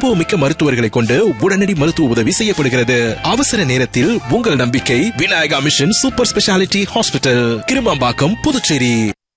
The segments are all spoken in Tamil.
அனுபவமிக்க மருத்துவர்களை கொண்டு உடனடி மருத்துவ உதவி செய்யப்படுகிறது அவசர நேரத்தில் உங்கள் நம்பிக்கை Vinayaka mission super speciality hospital Kirumampakkam Puducherry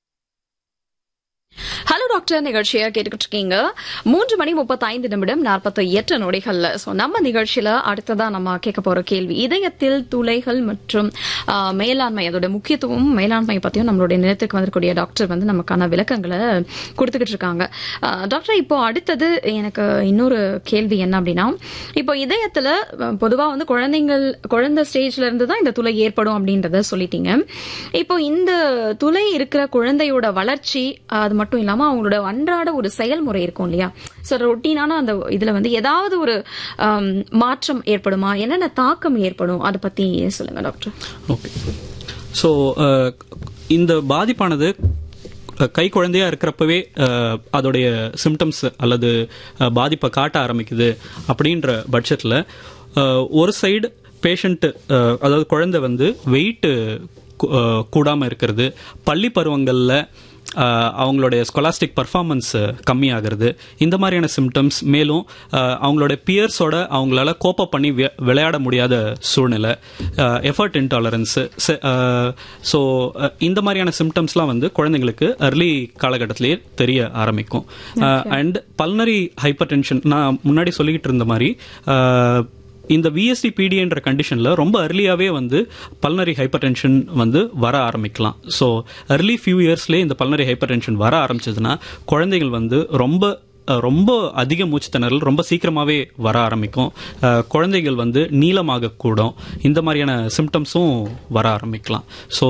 hello doctor நிகழ்ச்சியை கேட்டுக்கிட்டு இருக்கீங்க மூன்று மணி முப்பத்தைந்து நிமிடம் நாற்பத்தி எட்டு நொடிகள்ல ஸோ நம்ம நிகழ்ச்சியில அடுத்ததா நம்ம கேட்க போற கேள்வி இதயத்தில் துளைகள் மற்றும் ஆ, மேலாண்மை அதோட முக்கியத்துவம் மேலாண்மை பத்தியும் நம்மளுடைய நிலத்துக்கு வந்திருக்கக்கூடிய டாக்டர் வந்து நமக்கான விளக்கங்களை கொடுத்துக்கிட்டு இருக்காங்க ஆ, டாக்டர் இப்போ அடுத்தது எனக்கு இன்னொரு கேள்வி என்ன அப்படின்னா இப்போ இதயத்துல அ, பொதுவா வந்து குழந்தைங்கள் குழந்தை ஸ்டேஜ்ல இருந்து தான் இந்த துளை ஏற்படும் அப்படின்றத சொல்லிட்டீங்க இப்போ இந்த துளை இருக்கிற குழந்தையோட வளர்ச்சி அது மட்டும் இல்லாம அவங்களோட அன்றாட ஒரு செயல்முறை இருக்கும் இல்லையா ஸோ ரொட்டீனான அந்த இதுல வந்து ஏதாவது ஒரு ஆம், மாற்றம் ஏற்படுமா என்னென்ன தாக்கம் ஏற்படும் அதை பத்தி சொல்லுங்க டாக்டர் ஓகே ஸோ இந்த பாதிப்பானது அஹ், கை குழந்தையா இருக்கிறப்பவே அஹ், அதோடைய சிம்டம்ஸ் அல்லது அஹ், பாதிப்பை காட்ட ஆரம்பிக்குது அப்படின்ற பட்சத்தில் ஒரு சைடு பேஷண்ட் அதாவது குழந்தை வந்து வெயிட் கூடாமல் இருக்கிறது பள்ளி பருவங்களில் ஆஹ் அவங்களுடைய ஸ்கொலாஸ்டிக் பர்ஃபார்மன்ஸ் கம்மியாகிறது இந்த மாதிரியான சிம்டம்ஸ் மேலும் ஆஹ் அவங்களோட பியர்ஸோட அவங்களால கோப்பப் பண்ணி வி- விளையாட முடியாத சூழ்நிலை எஃபர்ட் இன்டாலரன்ஸ் ஸோ இந்த மாதிரியான சிம்டம்ஸ்லாம் வந்து குழந்தைங்களுக்கு அர்லி காலகட்டத்திலேயே தெரிய ஆரம்பிக்கும் அண்ட் பல்னரி ஹைப்பர் டென்ஷன் நான் முன்னாடி சொல்லிக்கிட்டு இருந்த மாதிரி ஆஹ் இந்த விஎஸ்டி பிடிஎன்ற கண்டிஷன்ல ரொம்ப அர்லியாவே வந்து பல்னரி ஹைப்பர் டென்ஷன் வந்து வர ஆரம்பிக்கலாம் ஸோ அர்லி ஃபியூ இயர்ஸ்லேயே இந்த பல்னரி ஹைப்பர் டென்ஷன் வர ஆரம்பிச்சதுன்னா குழந்தைகள் வந்து ரொம்ப அஹ், ரொம்ப அதிக மூச்சு திணறல் ரொம்ப சீக்கிரமாவே வர ஆரம்பிக்கும் அஹ், குழந்தைகள் வந்து நீளமாக கூடும் இந்த மாதிரியான சிம்டம்ஸும் வர ஆரம்பிக்கலாம் ஸோ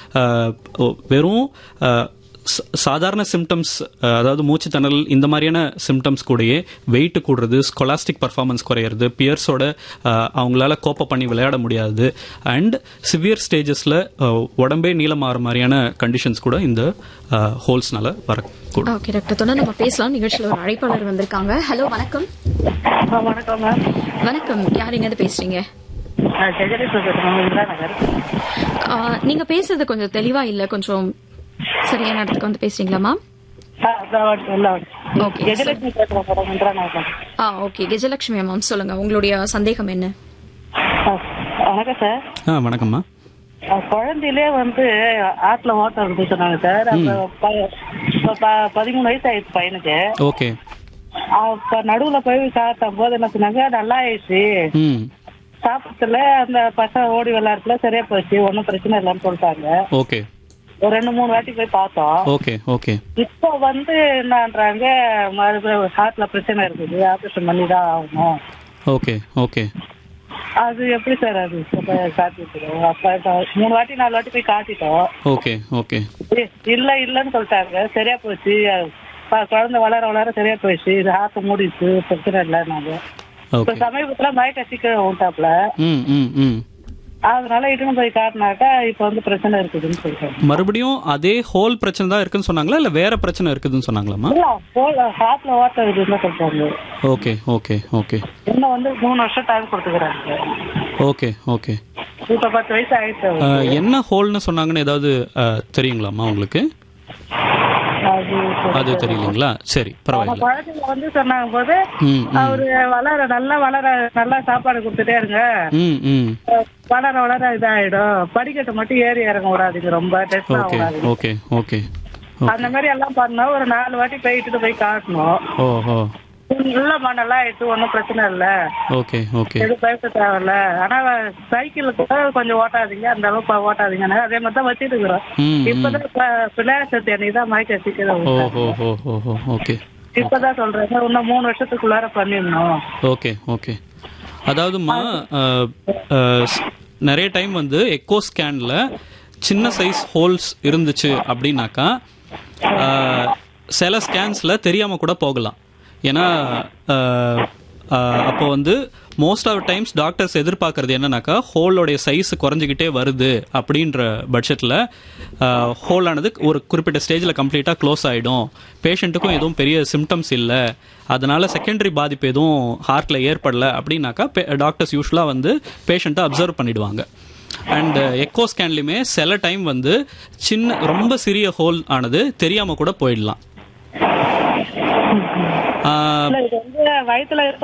வெறும் அஹ், ச- சாதாரண சிம்டம்ஸ் அதாவது மூச்சு திணறல் இந்த மாதிரியான சிம்டம்ஸ் கூடயே வெயிட் கூடுறது ஸ்கொலாஸ்டிக் பர்ஃபார்மன்ஸ் குறையிறது பியர்ஸோட அவங்களால கோப்ப பண்ணி விளையாட முடியாது அண்ட் சிவியர் ஸ்டேஜஸ்ல உடம்பே நீளமாற மாதிரியான கண்டிஷன்ஸ் கூட இந்த ஹோல்ஸ்னால வரக்கூடும் ஓகே டாக்டர் தொடர்ந்து நம்ம பேசலாம் நிகழ்ச்சியில ஒரு அழைப்பாளர் வந்திருக்காங்க ஹலோ வணக்கம் ஆ, வணக்கம் மேம் வணக்கம் யார் எங்க பேசுறீங்க நான் ஜெகதீஸ்வர் பேசுறேன் இந்திரா நகர் ஆ, நீங்க பேசுறது கொஞ்சம் தெளிவா இல்ல கொஞ்சம் சரியான இடத்துக்கு வந்து பேசுறீங்களாமா ஆ, அதான் வந்து உள்ள வந்து. Okay, ஜெகலட்சுமி பேசுறேன் மேடம் இந்திரா நகர் ஆ ஓகே கஜலட்சுமி மேம் சொல்லுங்க உங்களுடைய சந்தேகம் என்ன ஆ, வணக்கம் சார் ஆ வணக்கம்மா ஆ, குழந்தையிலே வந்து ஆத்துல ஓட்டம் இருக்கு சொன்னாங்க சார் அந்த ப- ப- ப- பதிமூணு வயசு ஆயிடுச்சு பையனுக்கு ஓகே அப்ப நடுவுல போய் காட்டும் போது என்ன சொன்னாங்க நல்லா ஆயிடுச்சு ம் சாப்பிடத்துல அந்த பசங்க ஓடி விளையாடுறதுல சரியா போச்சு ஒன்னும் பிரச்சனை இல்லைன்னு சொல்லிட்டாங்க ஓகே ஒரு ரெண்டு மூணு வாட்டி போய் பார்த்தோம் ஓகே ஓகே இப்போ வந்து என்னன்றாங்க மறுபடியும் ஹார்ட்ல பிரச்சனை இருக்குது ஆபரேஷன் பண்ணி தான் ஆகணும் ஓகே ஓகே அது எப்படி சார் அது காட்டிட்டு அப்ப மூணு வாட்டி நாலு வாட்டி போய் காட்டிட்டோம் ஓகே ஓகே இ- இல்ல இல்லன்னு சொல்லிட்டாங்க சரியா போச்சு ப- குழந்தை வளர வளர சரியா போயிடுச்சு இது ஹார்ட் மூடிச்சு பிரச்சனை இல்லை நாங்க இப்ப ஓகே சமீபத்துல மயக்க சீக்கிரம் விட்டாப்ல ம் ம் ம் அதனால இட்டுன்னு போய் காட்டினாக்கா இப்ப வந்து பிரச்சனை இருக்குதுன்னு சொல்லிட்டாங்க மறுபடியும் அதே ஹோல் பிரச்சனை தான் இருக்குன்னு சொன்னாங்களா இல்ல வேற பிரச்சனை இருக்குதுன்னு சொன்னாங்களாமா இல்ல ஹார்ட்ல ஓட்டம் இருக்குதுன்னு சொல்றாங்க ஓகே ஓகே ஓகே இன்னும் வந்து மூணு வருஷம் டைம் கொடுத்துக்கிறாங்க ஓகே ஓகே இப்ப பத்து வயசு ஆயிடுச்சு அவருக்கு. அஹ், என்ன ஹோல்னு சொன்னாங்கன்னு ஏதாவது அஹ், தெரியுங்களாமா உங்களுக்கு அது அது தெரியலீங்களா சரி நம்ம பரவாயில்ல குழந்தைங்க வந்து சொன்னாங்க போது ம் ம் அவரு வளர நல்லா வளர நல்லா சாப்பாடு கொடுத்துட்டே இருங்க ம் ம் வளர வளர இதாயிடும் படிக்கட்டு மட்டும் ஏறி இறங்க விடாதீங்க ரொம்ப டெஸ்ட் ஓகே ஆகாது ஓகே ஓகே அந்த மாதிரி எல்லாம் பண்ணோம் ஒரு நாலு வாட்டி போயிட்டு போய் காட்டணும் ஓ ஓ இல்லம்மா நல்லா ஆயிடுச்சு ஒன்றும் பிரச்சனை இல்ல ஓகே ஓகே எதுவும் பயப்பட தேவையில்ல ஆனா சைக்கிள் கூட கொஞ்சம் ஓட்டாதீங்க அந்த அளவுக்கு ஓட்டாதீங்க அதே மாதிரி தான் வச்சிட்டு இருக்கிறோம் ம் ம் இப்பதான் ப- பிள்ளையார் சக்தி அன்னைக்கு தான் மயக்க சீக்கிரம் ஓ விட்டாங்க. ஓ ஓ ஓ ஓ ஓகே இப்பதான் சொல்றேன் இன்னும் மூணு வருஷத்துக்குள்ளார பண்ணிடணும் ஓகே ஓகே அதாவதுமா அஹ், அஹ், ஸ்- நிறைய டைம் வந்து எக்கோ ஸ்கேன்ல சின்ன சைஸ் ஹோல்ஸ் இருந்துச்சு அப்படின்னாக்கா அஹ், சில ஸ்கேன்ஸ்ல தெரியாம கூட போகலாம் ஏன்னா அஹ், அஹ், அப்போ வந்து மோஸ்ட் ஆஃப் டைம்ஸ் டாக்டர்ஸ் எதிர்பார்க்கறது என்னன்னாக்கா ஹோலோடைய சைஸ் குறைஞ்சிக்கிட்டே வருது அப்படின்ற பட்சத்தில் ஹோலானது ஒரு குறிப்பிட்ட ஸ்டேஜில் கம்ப்ளீட்டாக க்ளோஸ் ஆகிடும் பேஷண்ட்டுக்கும் எதுவும் பெரிய சிம்டம்ஸ் இல்லை அதனால செகண்டரி பாதிப்பு எதுவும் ஹார்ட்டில் ஏற்படல அப்படின்னாக்கா டாக்டர்ஸ் யூஸ்வலாக வந்து பேஷண்ட்டை அப்சர்வ் பண்ணிடுவாங்க அண்ட் எக்கோ ஸ்கேன்லையுமே சில டைம் வந்து சின்ன ரொம்ப சிறிய ஹோல் ஆனது தெரியாமல் கூட போயிடலாம் ஆஹ் இல்ல, இது வந்து வயித்துல